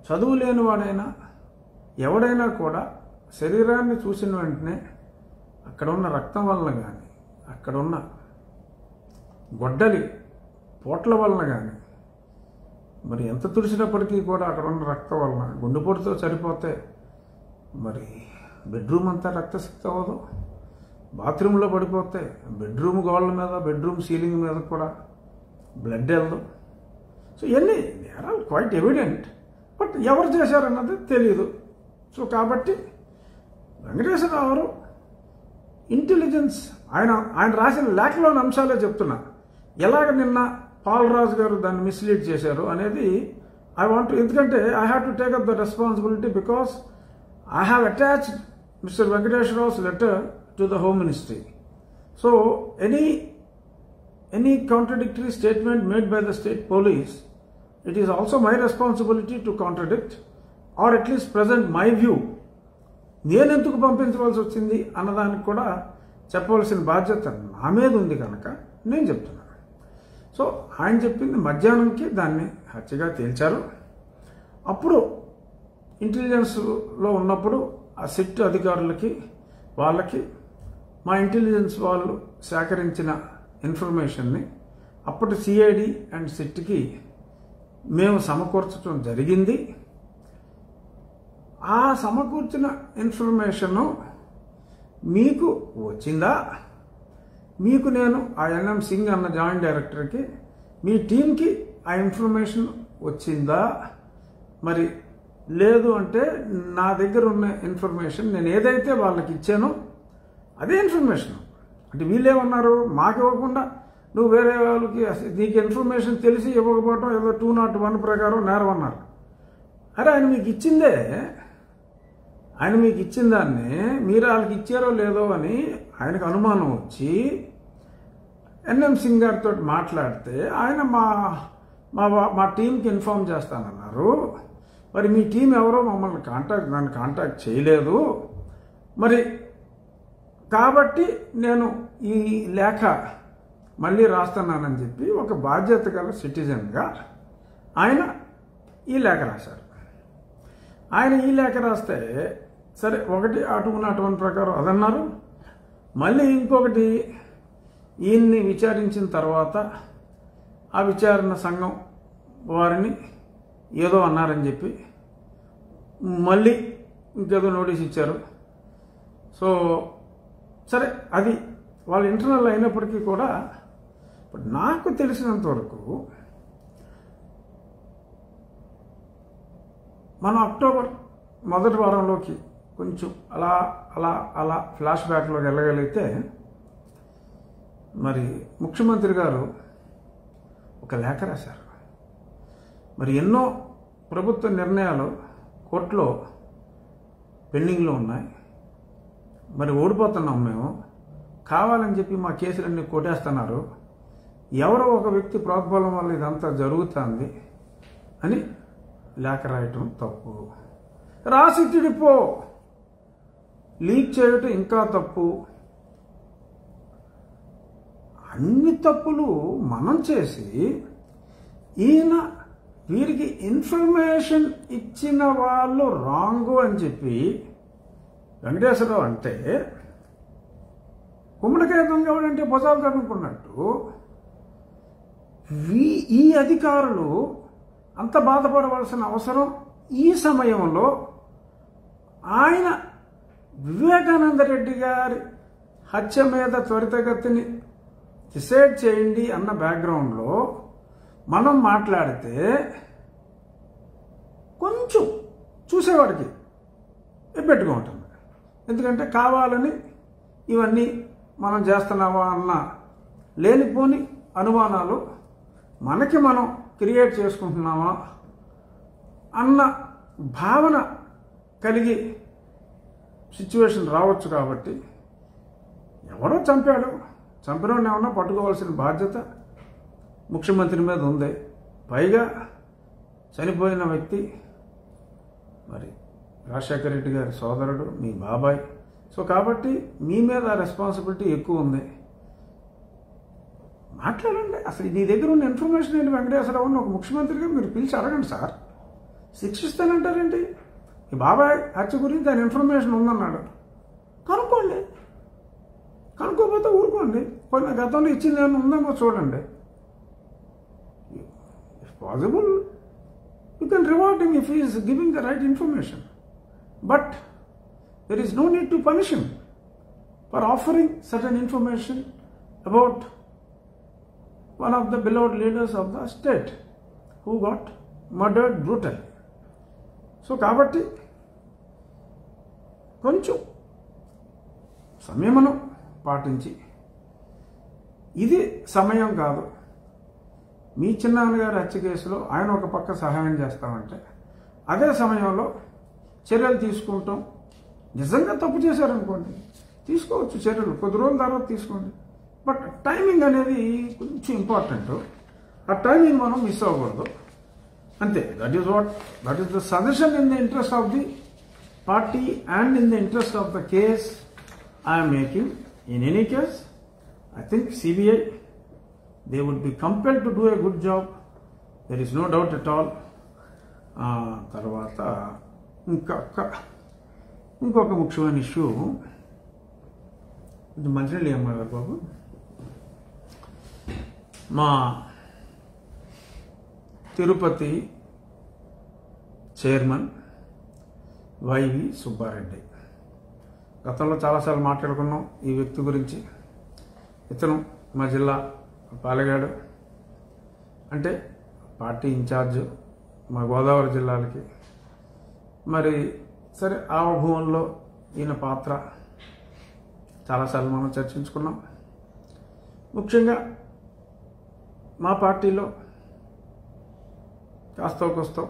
చదువు లేని వాడైనా ఎవడైనా కూడా శరీరాన్ని చూసిన వెంటనే అక్కడ ఉన్న రక్తం వలన కానీ అక్కడ ఉన్న గొడ్డలి పోట్ల వలన కానీ మరి ఎంత తుడిచినప్పటికీ కూడా అక్కడ ఉన్న రక్తం వలన గుండెపోటుతో చనిపోతే మరి బెడ్రూమ్ అంతా రక్తసిక్త అవ్వదు బాత్రూంలో పడిపోతే బెడ్రూమ్ గోళ్ళ మీద బెడ్రూమ్ సీలింగ్ మీద కూడా బ్లడ్ వెళ్ళదు సో ఇవన్నీ are all quite evident but ఎవరు చేశారన్నది తెలియదు సో కాబట్టి వెంకటేశ్వరరావు గారు ఇంటెలిజెన్స్ ఆయన ఆయన రాసిన లేఖలోని అంశాలే చెప్తున్నా ఎలాగ నిన్న పాల్ రాజు గారు దాన్ని మిస్లీడ్ చేశారు అనేది ఐ వాంట్ ఎందుకంటే I have to take up the responsibility because I have attached Mister Venkateswararao's letter to the home ministry so any any contradictory statement made by the state police, it is also my responsibility to contradict or at least present my view. నేను ఎందుకు పంపించవలసి వచ్చింది అన్నదానికి కూడా చెప్పవలసిన బాధ్యత నా మీద ఉంది కనుక నేను చెప్తున్నాను సో ఆయన చెప్పింది మధ్యాహ్నంకి దాన్ని హత్యగా తేల్చారు అప్పుడు ఇంటెలిజెన్స్లో ఉన్నప్పుడు ఆ సిట్ అధికారులకి వాళ్ళకి మా ఇంటెలిజెన్స్ వాళ్ళు సేకరించిన ఇన్ఫర్మేషన్ని అప్పటి సిఐడి అండ్ సిట్కి మేము సమకూర్చడం జరిగింది ఆ సమకూర్చిన ఇన్ఫర్మేషను మీకు వచ్చిందా మీకు నేను ఆ ఎన్ఎం సింగ్ అన్న జాయింట్ డైరెక్టర్కి మీ టీంకి ఆ ఇన్ఫర్మేషన్ వచ్చిందా మరి లేదు అంటే నా దగ్గర ఉన్న ఇన్ఫర్మేషన్ నేను ఏదైతే వాళ్ళకి ఇచ్చానో అదే ఇన్ఫర్మేషన్ అంటే వీళ్ళేమన్నారు మాకు ఇవ్వకుండా నువ్వు వేరే వాళ్ళకి అసలు నీకు ఇన్ఫర్మేషన్ తెలిసి ఇవ్వకపోవటం ఏదో టూ నాట్ వన్ ప్రకారం నేరం అన్నారు అరే ఆయన మీకు ఇచ్చిందే ఆయన మీకు ఇచ్చిన దాన్ని మీరు వాళ్ళకి ఇచ్చారో లేదో అని ఆయనకు అనుమానం వచ్చి ఎన్ఎం సింగ్ గారితో మాట్లాడితే ఆయన మా మా వా- మా టీంకి ఇన్ఫామ్ చేస్తానన్నారు మరి మీ టీం ఎవరో మమ్మల్ని కాంటాక్ట్ నన్ను కాంటాక్ట్ చేయలేదు మరి కాబట్టి నేను ఈ లేఖ మళ్ళీ రాస్తున్నానని చెప్పి ఒక బాధ్యత గల సిటిజన్గా ఆయన ఈ లేఖ రాశారు ఆయన ఈ లేఖ రాస్తే సరే ఒకటి అటు నాట్ వన్ ప్రకారం అదన్నారు మళ్ళీ ఇంకొకటి ఈయన్ని విచారించిన తర్వాత ఆ విచారణ సంఘం వారిని ఏదో అన్నారని చెప్పి మళ్ళీ ఇంకేదో నోటీస్ ఇచ్చారు సో సరే అది వాళ్ళ ఇంటర్నల్ అయినప్పటికీ కూడా ఇప్పుడు నాకు తెలిసినంత వరకు మనం అక్టోబర్ మొదటి వారంలోకి కొంచెం అలా అలా అలా ఫ్లాష్ బ్యాక్లోకి వెళ్ళగలిగితే మరి ముఖ్యమంత్రి గారు ఒక లేఖ రాశారు మరి ఎన్నో ప్రభుత్వ నిర్ణయాలు కోర్టులో పెండింగ్లో ఉన్నాయి మరి ఓడిపోతున్నాం మేము కావాలని చెప్పి మా కేసులన్నీ కొట్టేస్తున్నారు ఎవరో ఒక వ్యక్తి ప్రోద్బలం వల్ల ఇదంతా జరుగుతుంది అని లేఖ రాయటం తప్పు రాసి తిడిపో లీక్ చేయటం ఇంకా తప్పు అన్ని తప్పులు మనం చేసి ఈయన వీరికి ఇన్ఫర్మేషన్ ఇచ్చిన వాళ్ళు రాంగు అని చెప్పి వెంకటేశ్వరరావు అంటే గుమ్మడికాయ దొంగ అంటే భుజాలు తడుముకున్నట్టు వీ ఈ అధికారులు అంత బాధపడవలసిన అవసరం ఈ సమయంలో ఆయన వివేకానంద రెడ్డి గారి హత్య మీద త్వరితగతిని డిసైడ్ చేయండి అన్న బ్యాక్గ్రౌండ్లో మనం మాట్లాడితే కొంచెం చూసేవాడికి ఎబ్బెట్టుగా ఉంటుంది ఎందుకంటే కావాలని ఇవన్నీ మనం చేస్తున్నావా అన్న లేనిపోని అనుమానాలు మనకి మనం క్రియేట్ చేసుకుంటున్నామా అన్న భావన కలిగి సిచ్యువేషన్ రావచ్చు కాబట్టి ఎవడో చంపాడు చంపినోడిని ఏమన్నా పట్టుకోవాల్సిన బాధ్యత ముఖ్యమంత్రి మీద ఉంది పైగా చనిపోయిన వ్యక్తి మరి రాజశేఖర రెడ్డి గారి సోదరుడు మీ బాబాయ్ సో కాబట్టి మీ మీద రెస్పాన్సిబిలిటీ ఎక్కువ ఉంది మాట్లాడండి అసలు నీ దగ్గర ఉన్న ఇన్ఫర్మేషన్ ఏంటి వెంకటేశ్వరరావు అని ఒక ముఖ్యమంత్రిగా మీరు పిలిచి అడగండి సార్ శిక్షిస్తానంటారేంటి ఈ బాబాయ్ హత్య గురించి దాని ఇన్ఫర్మేషన్ ఉందన్నాడు కనుక్కోండి కనుక్కోకపోతే ఊరుకోండి కొన్ని గతంలో ఇచ్చింది ఏమైనా ఉందేమో చూడండి if possible you can reward him if is giving the right information but there is no need to punish him for offering certain information about one of the beloved leaders of the state who got murdered brutally. So కాబట్టి కొంచెం సంయమనం పాటించి ఇది సమయం కాదు మీ చిన్నాన్నగారి హత్య కేసులో ఆయన ఒక పక్క సహాయం చేస్తామంటే అదే సమయంలో చర్యలు తీసుకుంటాం నిజంగా తప్పు చేశారనుకోండి తీసుకోవచ్చు చర్యలు కొద్ది రోజుల తర్వాత తీసుకోండి బట్ టైమింగ్ అనేది కొంచెం ఇంపార్టెంట్ ఆ టైమింగ్ మనం మిస్ అవ్వకూడదు అంతే that is what that is the suggestion in the interest of the party and in the interest of the case I'm making in any case I think CBI they would be compel to do a good job there is no doubt at all తర్వాత ఇంకొక ఇంకొక ముఖ్యమైన issue ఇది మంచినీళ్ళు ఏమన్నారు బాబు మా Tirupati chairman YV Subbareddy గతంలో చాలాసార్లు మాట్లాడుకున్నాం ఈ వ్యక్తి గురించి ఇతను మా జిల్లా పాలెగాడు అంటే పార్టీ ఇన్ఛార్జ్ మా గోదావరి జిల్లాలకి మరి సరే ఆ భూముల్లో ఈయన పాత్ర చాలాసార్లు మనం చర్చించుకున్నాం ముఖ్యంగా మా పార్టీలో కాస్తో కోస్తో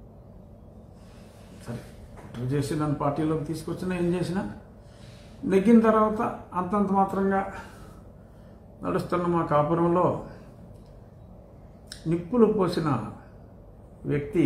సరే కుట్ర చేసి నన్ను పార్టీలోకి తీసుకొచ్చినా ఏం చేసినా నెగ్గిన తర్వాత అంతంత మాత్రంగా నడుస్తున్న మా కాపురంలో నిప్పులు పోసిన వ్యక్తి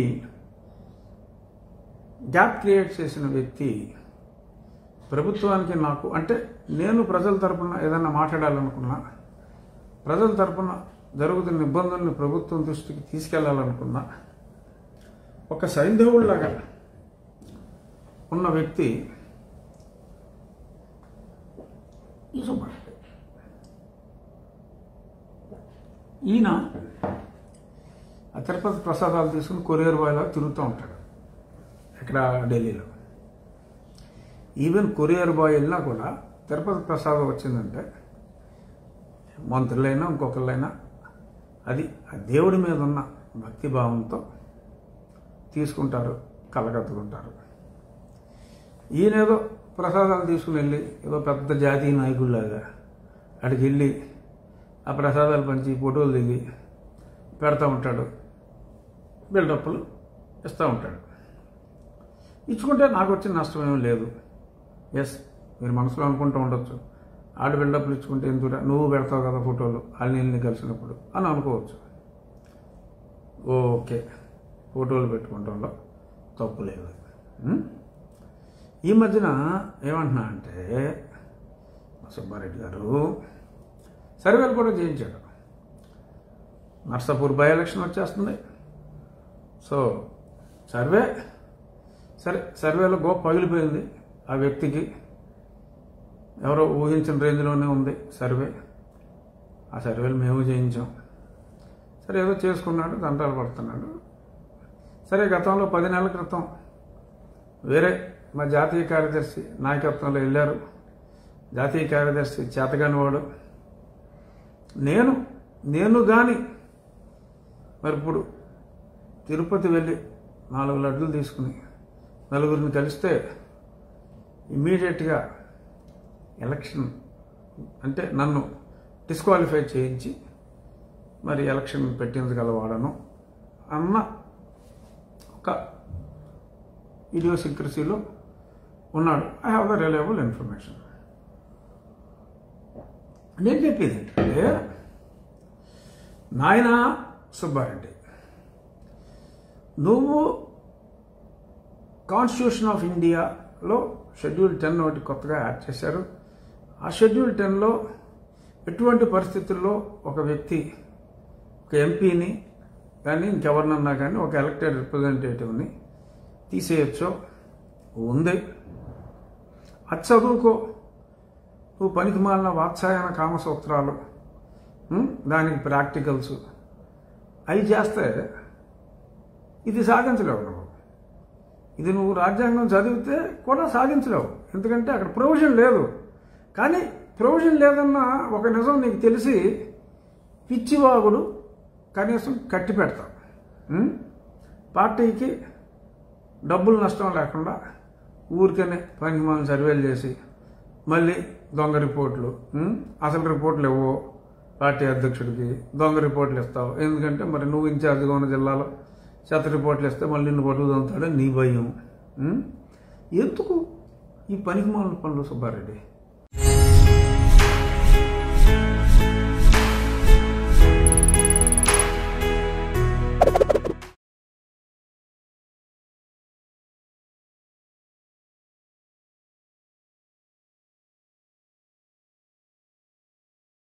గ్యాప్ క్రియేట్ చేసిన వ్యక్తి ప్రభుత్వానికి నాకు అంటే నేను ప్రజల తరపున ఏదైనా మాట్లాడాలనుకున్నా ప్రజల తరపున జరుగుతున్న ఇబ్బందుల్ని ప్రభుత్వం దృష్టికి తీసుకెళ్లాలనుకున్నా ఒక సైంధవుల్లాగా ఉన్న వ్యక్తి ఈ సుబ్బారెడ్డి ఈయన ఆ తిరుపతి ప్రసాదాలు తీసుకుని కొరియర్ బాయ్లా తిరుగుతూ ఉంటాడు ఇక్కడ ఢిల్లీలో ఈవెన్ కొరియర్ బాయ్ వెళ్ళినా కూడా తిరుపతి ప్రసాదం వచ్చిందంటే మంత్రులైనా ఇంకొకళ్ళైనా అది ఆ దేవుడి మీద ఉన్న భక్తి భావంతో తీసుకుంటారు కలగత్తుకుంటారు ఈయనేదో ప్రసాదాలు తీసుకుని వెళ్ళి ఏదో పెద్ద జాతీయ నాయకుడిలాగా అక్కడికి వెళ్ళి ఆ ప్రసాదాలు పంచి ఫోటోలు దిగి పెడతా ఉంటాడు బిల్డప్లు ఇస్తూ ఉంటాడు ఇచ్చుకుంటే నాకు వచ్చిన నష్టం ఏమీ లేదు ఎస్ మీరు మనసులో అనుకుంటూ ఉండొచ్చు ఆడు బిల్డప్లు ఇచ్చుకుంటే ఎందుకు నువ్వు పెడతావు కదా ఫోటోలు వాళ్ళని కలిసినప్పుడు అని అనుకోవచ్చు ఓకే ఫోటోలు పెట్టుకుంటాంలో తప్పు లేదు ఉం? ఈ మధ్యన ఏమంటున్నా అంటే సుబ్బారెడ్డి గారు సర్వేలు కూడా చేయించాడు నర్సాపూర్ బై ఎలక్షన్ వచ్చేస్తుంది సో సర్వే సరే సర్వేలో గో పగిలిపోయింది ఆ వ్యక్తికి ఎవరో ఊహించిన రేంజ్లోనే ఉంది సర్వే ఆ సర్వేలు మేము చేయించాం సరే ఏదో చేసుకున్నాడు దంటాలు పడుతున్నాడు సరే గతంలో పది నెలల క్రితం వేరే మా జాతీయ కార్యదర్శి నాయకత్వంలో వెళ్ళారు జాతీయ కార్యదర్శి చేతగాని వాడు నేను నేను కానీ మరి ఇప్పుడు తిరుపతి వెళ్ళి నాలుగు లడ్డులు తీసుకుని నలుగురిని కలిస్తే ఇమ్మీడియట్గా ఎలక్షన్ అంటే నన్ను డిస్క్వాలిఫై చేయించి మరి ఎలక్షన్ పెట్టించగలవాడను అన్న ఒక ఇడియోసిక్రసీలో ఉన్నాడు I have the reliable information నేను చెప్పేది ఏంటంటే నాయన సుబ్బారెడ్డి నువ్వు కాన్స్టిట్యూషన్ ఆఫ్ ఇండియాలో షెడ్యూల్ టెన్ ఒకటి కొత్తగా యాడ్ చేశారు ఆ షెడ్యూల్ టెన్లో ఎటువంటి పరిస్థితుల్లో ఒక వ్యక్తి ఒక ఎంపీని కానీ ఇంకెవరినన్నా కానీ ఒక ఎలక్టెడ్ రిప్రజెంటేటివ్ని తీసేయచ్చో ఉంది అది చదువుకో నువ్వు పనికి మాలిన వాత్సాయన కామసూత్రాలు ఉం? దానికి ప్రాక్టికల్స్ అవి చేస్తే ఇది సాధించలేవు నువ్వు ఇది నువ్వు రాజ్యాంగం చదివితే కూడా సాధించలేవు ఎందుకంటే అక్కడ ప్రొవిజన్ లేదు కానీ ప్రొవిజన్ లేదన్న ఒక నిజం నీకు తెలిసి పిచ్చివాగుడు కనీసం కట్టి పెడతాం ఉం? పార్టీకి డబ్బులు నష్టం లేకుండా ఊరికనే పనికి సర్వేలు చేసి మళ్ళీ దొంగ రిపోర్ట్లు ఉం? అసలు రిపోర్ట్లు ఇవ్వవు పార్టీ అధ్యక్షుడికి దొంగ రిపోర్ట్లు ఇస్తావు ఎందుకంటే మరి నువ్వు ఇన్ఛార్జిగా ఉన్న జిల్లాలో చెత్త రిపోర్ట్లు ఇస్తే మళ్ళీ నిన్ను పట్టుకుతాడని నీ భయం ఉం? ఎందుకు ఈ పనికి పనులు సుబ్బారెడ్డి